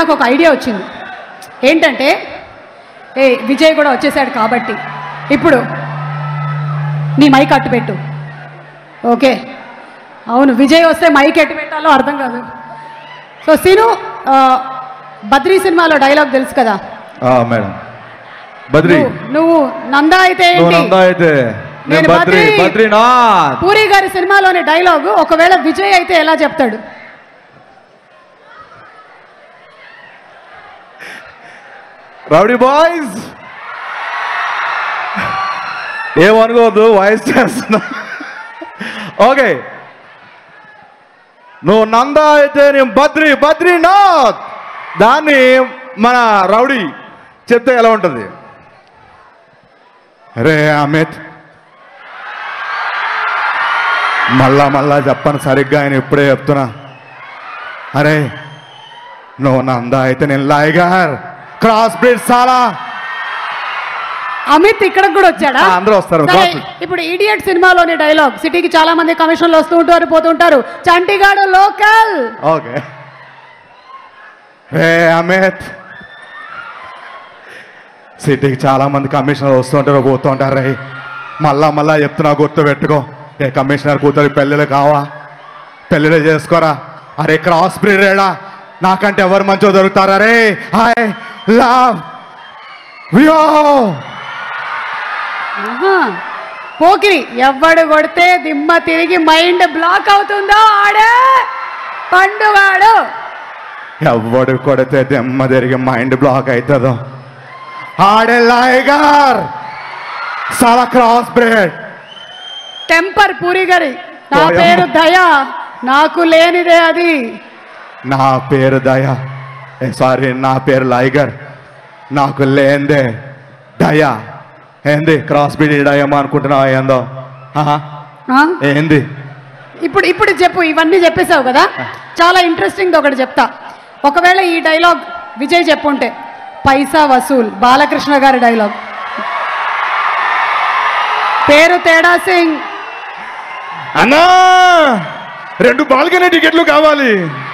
ఇందాక ఒక ఐడియా వచ్చింది ఏంటంటే ఏ విజయ్ కూడా వచ్చేసాడు కాబట్టి ఇప్పుడు నీ మైక్ అట్టు పెట్టు ఓకే అవును విజయ్ వస్తే మైక్ ఎట్టు పెట్టాలో అర్థం కాదు సో సీను ఆ, బద్రీ సినిమాలో డైలాగ్ తెలుసు కదా ఆ, మేడం బద్రి నువ్వు- నువ్వు నందా అయితే నువ్వు ఏంటి నందా అయితే నేను నేను బద్రి బద్రి. బద్రీనాథ్ పూరి గారి సినిమాలోని డైలాగ్ ఒకవేళ విజయ్ అయితే ఎలా చెప్తాడు రౌడీ బాయ్స్ ఏమనుకోవద్దు వాయిస్ చేస్తున్నా ఓకే నువ్వు నందా అయితే నేను బద్రి బద్రీనాథ్ దాన్ని మన రౌడీ చెప్తే ఎలా ఉంటుంది రే అమిత్ మళ్ళా మళ్ళా చెప్పను సరిగ్గా ఆయన ఇప్పుడే చెప్తున్నా అరే నువ్వు నందా అయితే నేను లైగర్ క్రాస్ బ్రిడ్ సాలా అమిత్ ఇక్కడికి కూడా వచ్చాడా ఆ, అందరూ వస్తారు. సరే, గోపి. ఇప్పుడు ఇడియట్ సినిమాలోని డైలాగ్ సిటీకి చాలా మంది కమిషన్లు వస్తూ ఉంటారు పోతుంటారు చంటిగాడు లోకల్ ఓకే రే అమిత్ సిటీకి చాలా మంది కమిషనర్ వస్తుంటారు పోతుంటారు రే మళ్ళా మళ్ళా చెప్తున్నా గుర్తు పెట్టుకో ఏ కమిషనర్ కూతురు పెళ్ళిళ్ళు కావా పెళ్ళిళ్ళు చేసుకోరా అరే క్రాస్ బ్రీడ్ రేడా నాకంటే ఎవరు మంచిగా దొరుకుతారా రే హాయ్ లవ్ వ్యో ఆహా. పోకిరి ఎవ్వడు కొడితే దిమ్మ తిరిగి మైండ్ బ్లాక్ అవుతుందో ఆడే పండుగాడు ఎవడు కొడితే దెమ్మ తిరిగి మైండ్ బ్లాక్ అవుతుందో ఆడే లైగర్ చాలా క్రాస్ బ్రేడ్ టెంపర్ పూరి గారి నా ఓయమ్మ. పేరు దయ నాకు లేనిదే అది నా పేరు దయ సారీ నా పేరు లైగర్ నాకు లేందే దయ ఏంది క్రాస్ బ్రీడ్ డయమా అనుకుంటున్నావా ఏందో ఆహా, ఆ? ఏంది ఇప్పుడు ఇప్పుడు చెప్పు ఇవన్నీ చెప్పేశావు కదా చాలా ఇంట్రెస్టింగ్ ఒకటి చెప్తా ఒకవేళ ఈ డైలాగ్ విజయ్ చెప్పుంటే పైసా వసూల్ బాలకృష్ణ గారి డైలాగ్ పేరు తేడా సింగ్ అన్నా రెండు బాల్కనీ టికెట్లు కావాలి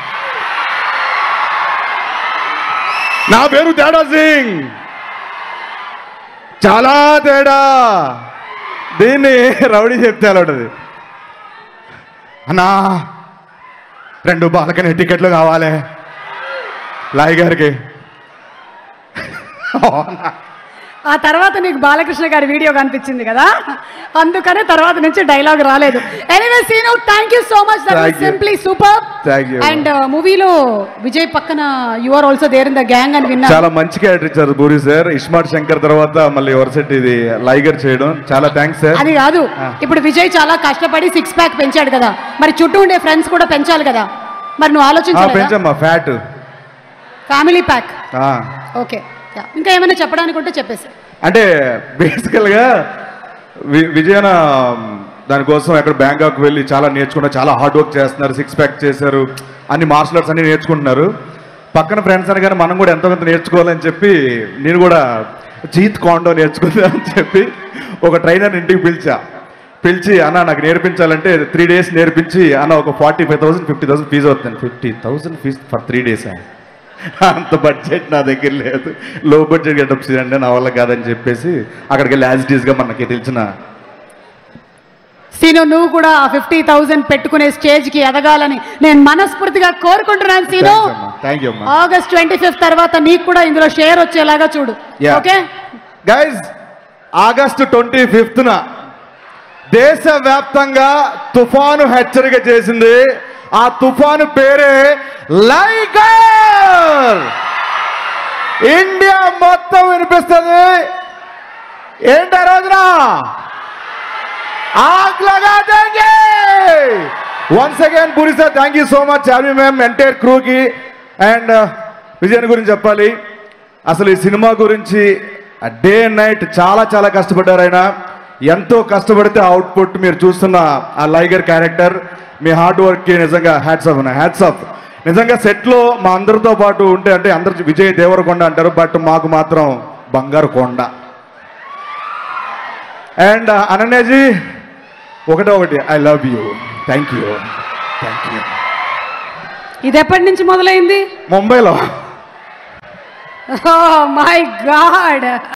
నా పేరు తేడా సింగ్ చాలా తేడా దీన్ని రౌడీ చెప్తే అలా ఉంటుంది అన్నా రెండు బాల్కనీ టికెట్లు కావాలి లాయ్ గారికి అవునా? ఆ తర్వాత నీకు బాలకృష్ణ గారి వీడియో కనిపించింది కదా అందుకనే తర్వాత నుంచి డైలాగ్ రాలేదు anyway scene thank you so much that Thank you. Simply super Thank you. And మూవీలో విజయ్ పక్కన you are also there in the gang అని విన్నా చాలా మంచి క్యారెక్టర్ ఇచ్చారు పూరి సార్ ఇస్మార్ట్ శంకర్ తర్వాత మళ్ళీ వరసెట్ ఇది లైగర్ చేయడం చాలా థ్యాంక్స్ సార్ అది కాదు ఆ. ఇప్పుడు విజయ్ చాలా కష్టపడి సిక్స్ ప్యాక్ పెంచాడు కదా మరి చుట్టూ ఉండే ఫ్రెండ్స్ కూడా పెంచాలి కదా మరి నువ్వు ఆలోచించాలి పెంచమ్మా ఫ్యాట్ ఫ్యామిలీ ప్యాక్ ఓకే ఇంకా ఏమైనా చెప్పడానికి ఉంటే చెప్పేసి అంటే బేసికల్గా వి విజయన దానికోసం ఎక్కడ బ్యాంకాక్ వెళ్ళి చాలా నేర్చుకున్నారు చాలా హార్డ్ వర్క్ చేస్తున్నారు సిక్స్ ప్యాక్ చేశారు అన్ని మార్షల్ ఆర్ట్స్ అన్ని నేర్చుకుంటున్నారు పక్కన ఫ్రెండ్స్ అనగానే మనం కూడా ఎంతో కొంత నేర్చుకోవాలని చెప్పి నేను కూడా జీత్ కాండో నేర్చుకుందా అని చెప్పి ఒక ట్రైనర్ ఇంటికి పిలిచా పిలిచి అన్న నాకు నేర్పించాలంటే త్రీ డేస్ నేర్పించి అన్న ఒక forty five thousand fifty thousand fees అవుతుంది fifty thousand fees for three days అంత బడ్జెట్ నా దగ్గర లేదు లో బడ్జెట్ గెటప్ చేయండి నా వల్ల కాదని చెప్పేసి అక్కడికి వెళ్ళి యాజ్ ఇట్ ఈస్గా మనకి తెలిసిన సీను నువ్వు కూడా ఫిఫ్టీ థౌజండ్ పెట్టుకునే స్టేజ్ కి ఎదగాలని నేను మనస్ఫూర్తిగా కోరుకుంటున్నాను సీను థ్యాంక్ యూ అమ్మా ఆగస్ట్ ట్వంటీ ఫిఫ్త్ తర్వాత నీకు కూడా ఇందులో షేర్ వచ్చేలాగా చూడు Yeah. Okay guys August twenty ఫిఫ్త్న దేశవ్యాప్తంగా తుఫాను హెచ్చరిక చేసింది ఆ తుఫాను పేరే లైగర్ ఇండియా మొత్తం వినిపిస్తుంది ఏంటి ఆ రోజున ఆగ్ లగా దేంగే once again Puri sir thank you so much happy ma'am entire క్రూకి అండ్ విజయన్ గురించి చెప్పాలి అసలు ఈ సినిమా గురించి డే అండ్ నైట్ చాలా చాలా కష్టపడ్డారు ఆయన ఎంతో కష్టపడితే అవుట్పుట్ మీరు చూస్తున్న ఆ లైగర్ క్యారెక్టర్ మీ హార్డ్ వర్క్కి నిజంగా హ్యాట్స్ ఆఫ్ హ్యాట్స్ ఆఫ్ నిజంగా సెట్లో మా అందరితో పాటు ఉంటే అంటే అందరు విజయ్ దేవరకొండ అంటారు బట్ మాకు మాత్రం బంగారు కొండ అండ్ అనన్యజీ ఒకటే ఒకటి I love you thank you thank you ఇది ఎప్పటి నుంచి మొదలైంది ముంబైలో మై గాడ్